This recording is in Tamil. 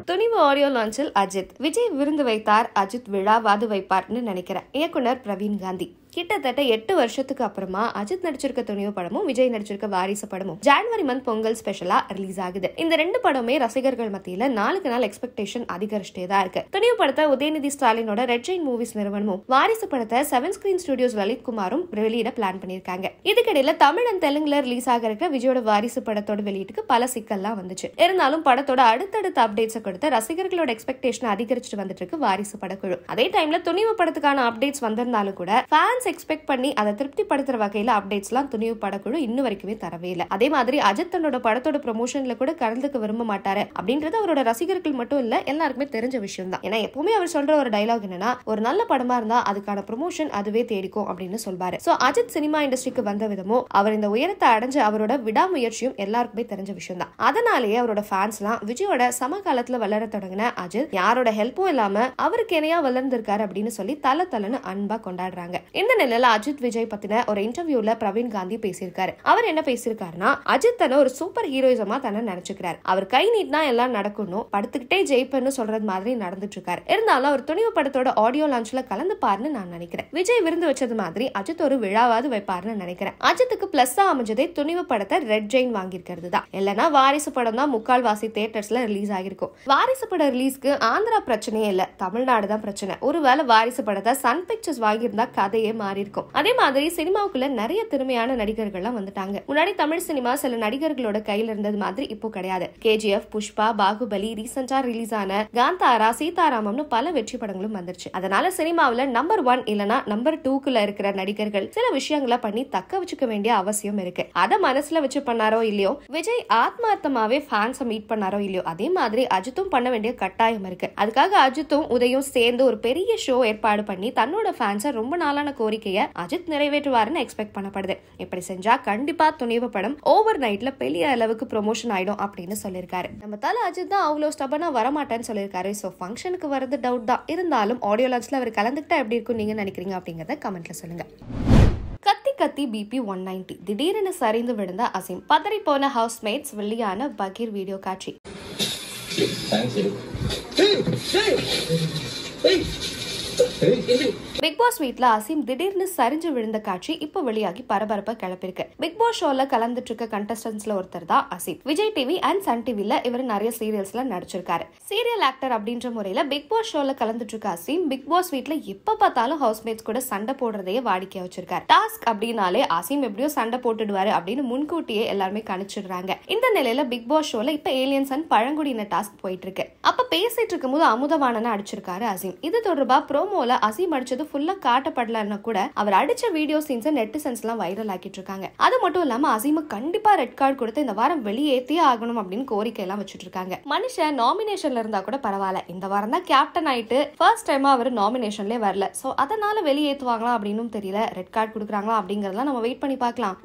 துணிவு ஆடியோ லான்ச்சில் அஜித் விஜய் விருந்து வைத்தார் அஜித் விழாவாது வைப்பார்னு நினைக்கிறேன் இயக்குனர் பிரவீன் காந்தி கிட்டத்தட்ட எட்டு வருஷத்துக்கு அப்புறமா அஜித் நடிச்சிருக்க துணிவு படமும் விஜய் நடிச்சிருக்க வாரிசு படமும் ஜான்வரி மந்த் பொங்கல் ஸ்பெஷலா ரிலீஸ் ஆகுது இந்த ரெண்டு படமே ரசிகர்கள் மத்தியில நாளுக்கு நாள் எக்ஸ்பெக்டேஷன் அதிகரிச்சுட்டே தான் இருக்கு துணிவு படத்தை உதயநிதி ஸ்டாலினோட ரெட் ஜெயின் மூவிஸ் நிறுவனமும் வாரிசு படத்தை செவன் ஸ்கிரீன் ஸ்டுடியோஸ் லலித் குமாரும் வெளியிட பிளான் பண்ணிருக்காங்க இதுக்கிடையில தமிழ் அண்ட் தெலுங்குல ரிலீஸ் ஆக இருக்க விஜயோட வாரிசு படத்தோட வெளியீட்டுக்கு பல சிக்கல்லாம் வந்துச்சு இருந்தாலும் படத்தோட அடுத்தடுத்த அப்டேட்ஸை கொடுத்து ரசிகர்களோட எக்ஸ்பெக்டேஷன் அதிகரிச்சுட்டு வந்துட்டு இருக்கு வாரிசு படக்குழு அதே டைம்ல துணிவு படத்துக்கான அப்டேட்ஸ் வந்திருந்தாலும் கூட ஃபேன்ஸ் எக்ஸ்பெக்ட் பண்ணி அதை திருப்திப்படுத்துற வகையில அப்டேட்ஸ் எல்லாம் துணிவு படக்குழு இன்னும் வரைக்குமே தரவே இல்லை அதே மாதிரி அஜித் தன்னோட படத்தோட ப்ரொமோஷன்ல கூட கலந்துக்க விரும்ப மாட்டாரு அப்படின்றது அவரோட ரசிகர்கள் மட்டும் இல்ல எல்லாருக்குமே தெரிஞ்ச விஷயம் தான் ஏன்னா எப்பவுமே அவர் சொல்ற ஒரு டைலாக் என்னன்னா ஒரு நல்ல படமா இருந்தா அதுக்கான ப்ரொமோஷன் அதுவே தேடிக்கும் அப்படின்னு சொல்வாரு சோ அஜித் சினிமா இண்டஸ்ட்ரிக்கு வந்த விதமும் அவர் இந்த உயரத்தை அடைஞ்ச அவரோட விடாமுயற்சியும் எல்லாருக்குமே தெரிஞ்ச விஷயம் தான் அதனாலேயே அவரோட ஃபேன்ஸ் எல்லாம் விஜயோட சமகாலத்துல வளர தொடங்கின அஜித் யாரோட ஹெல்ப்பும் இல்லாம அவருக்கு இணையா வளர்ந்திருக்காரு அப்படின்னு சொல்லி தல தலன்னு அன்பா கொண்டாடுறாங்க இந்த நிலையில அஜித் விஜய் பத்தின ஒரு இன்டர்வியூல பிரவீன் காந்தி பேசியிருக்காரு அவர் என்ன பேசியிருக்காருன்னா அஜித் தன்னை ஒரு சூப்பர் ஹீரோயிசமா தன்னை நினைச்சுக்கிறாரு அவர் கை நீட்னா எல்லாம் நடக்கணும் படுத்துக்கிட்டே ஜெயிப்பேன்னு சொல்றது மாதிரி நடந்துட்டு இருக்காரு இருந்தாலும் அவர் துணிவு படத்தோட ஆடியோ லான்ச்ல கலந்துப்பாருன்னு நான் நினைக்கிறேன் விஜய் விருந்து வச்சது மாதிரி அஜித் ஒரு விழாவாவது வைப்பாருன்னு நினைக்கிறேன் அஜித்துக்கு பிளஸ் அமைஞ்சதே துணிவு படத்தை ரெட் ஜெயின் வாங்கியிருக்கிறது தான் இல்லைன்னா வாரிசு படம் தான் முக்கால்வாசி தியேட்டர்ஸ்ல ரிலீஸ் ஆகிருக்கும் வாரிசு பட ரிலீஸ்க்கு ஆந்திரா பிரச்சனையே இல்ல தமிழ்நாடு தான் பிரச்சனை ஒருவேளை வாரிசு படத்தை சன் பிக்சர்ஸ் வாங்கியிருந்தா கதையே மாறி இருக்கும் அதே மாதிரி சினிமாவுக்குள்ள நிறைய திறமையான நடிகர்கள்லாம் வந்துட்டாங்க முன்னாடி தமிழ் சினிமா சில நடிகர்களோட கையில இருந்தது மாதிரி இப்போ கிடையாது கேஜிஎஃப் புஷ்பா பாகுபலி ரீசெண்டா ரிலீஸ் ஆன காந்தாரா சீதாராமம்னு பல வெற்றி படங்களும் வந்துருச்சு அதனால சினிமாவுல நம்பர் ஒன் இல்லனா நம்பர் டூக்குள்ள இருக்கிற நடிகர்கள் சில விஷயங்களை பண்ணி தக்க வச்சுக்க வேண்டிய அவசியம் இருக்கு அதை மனசுல வச்சு பண்ணாரோ இல்லையோ விஜய் ஆத்மார்த்தமாவே ஃபேன்ஸை மீட் பண்ணாரோ இல்லையோ அதே மாதிரி அஜித்தும் பண்ண வேண்டிய கட்டாயம் இருக்கு அதுக்காக அஜித்தும் உதயும் சேர்ந்து ஒரு பெரிய ஷோ ஏற்பாடு பண்ணி தன்னோட ஃபேன்ஸை ரொம்ப நாளான கோரிக்கையை அஜித் நிறைவேற்றுவாருன்னு எக்ஸ்பெக்ட் பண்ணப்படுது இப்படி செஞ்சா கண்டிப்பா துணிவு படம் ஓவர் நைட்ல பெரிய அளவுக்கு ப்ரொமோஷன் ஆயிடும் அப்படின்னு சொல்லியிருக்காரு நம்ம தல அஜித் தான் அவ்வளோ ஸ்டபனா வரமாட்டேன்னு சொல்லியிருக்காரு ஸோ ஃபங்க்ஷனுக்கு வரது டவுட் தான் இருந்தாலும் ஆடியோ லான்ச்ல அவர் கலந்துக்கிட்டா எப்படி இருக்கும் நீங்க நினைக்கிறீங்க அப்படிங்கறத கமெண்ட்ல சொல்லுங்க கத்தி கத்தி பிபி ஒன் நைன்டி திடீரென சரிந்து விழுந்த அசீம் பதறி போன ஹவுஸ்மேட்ஸ் வெளியான பகீர் வீடியோ காட்சி தேங்க்ஸ் இரு பிக் பாஸ் வீட்ல அசீம் திடீர்னு சரிஞ்சு விழுந்த காட்சி இப்போ வெளியாகி பரபரப்பா கிளப்பிருக்கு பிக் பாஸ் ஷோல கலந்துட்டு இருக்க கண்டஸ்டன்ஸ்ல ஒருத்தர் தான் Azeem Vijay TV and Sun டிவில இவர் நிறைய சீரியல்ஸ்ல நடிச்சிருக்காரு சீரியல் ஆக்டர் அப்படின்ற முறையில பிக் பாஸ் ஷோல கலந்துட்டு இருக்க அசீம் பிக் பாஸ் வீட்ல எப்ப பார்த்தாலும் ஹவுஸ்மேட்ஸ் கூட சண்டை போடுறதையே வாடிக்கையா வச்சிருக்காரு டாஸ்க் அப்படின்னாலே அசீம் எப்படியோ சண்டை போட்டுடுவாரு அப்படின்னு முன்கூட்டியே எல்லாருமே கணிச்சிடுறாங்க இந்த நிலையில பிக் பாஸ் ஷோல இப்ப ஏலியன்ஸ் அண்ட் பழங்குடியின டாஸ்க் போயிட்டு இருக்கு அப்ப பேசிட்டு இருக்கும்போது அமுதவாணனை அடிச்சிருக்காரு அசீம் இது தொடர்பா ப்ரோமோல அசீம் அடிச்சது ஃபுல்லா காட்டப்படலன்னா கூட அவர் அடிச்ச வீடியோ சீன்ஸ் நெட்டிசன்ஸ் எல்லாம் வைரல் ஆக்கிட்டு இருக்காங்க அது மட்டும் இல்லாம அசீம கண்டிப்பா ரெட் கார்டு கொடுத்து இந்த வாரம் வெளியேற்றியே ஆகணும் அப்படின்னு கோரிக்கை எல்லாம் வச்சுட்டு இருக்காங்க மனுஷன் நாமினேஷன்ல இருந்தா கூட பரவாயில்ல இந்த வாரம் தான் கேப்டன் ஆயிட்டு ஃபர்ஸ்ட் டைமா அவர் நாமினேஷன்லேயே வரல சோ அதனால வெளியேற்றுவாங்களா அப்படின்னு தெரியல ரெட் கார்டு கொடுக்குறாங்களா அப்படிங்கறதெல்லாம் நம்ம வெயிட் பண்ணி பார்க்கலாம்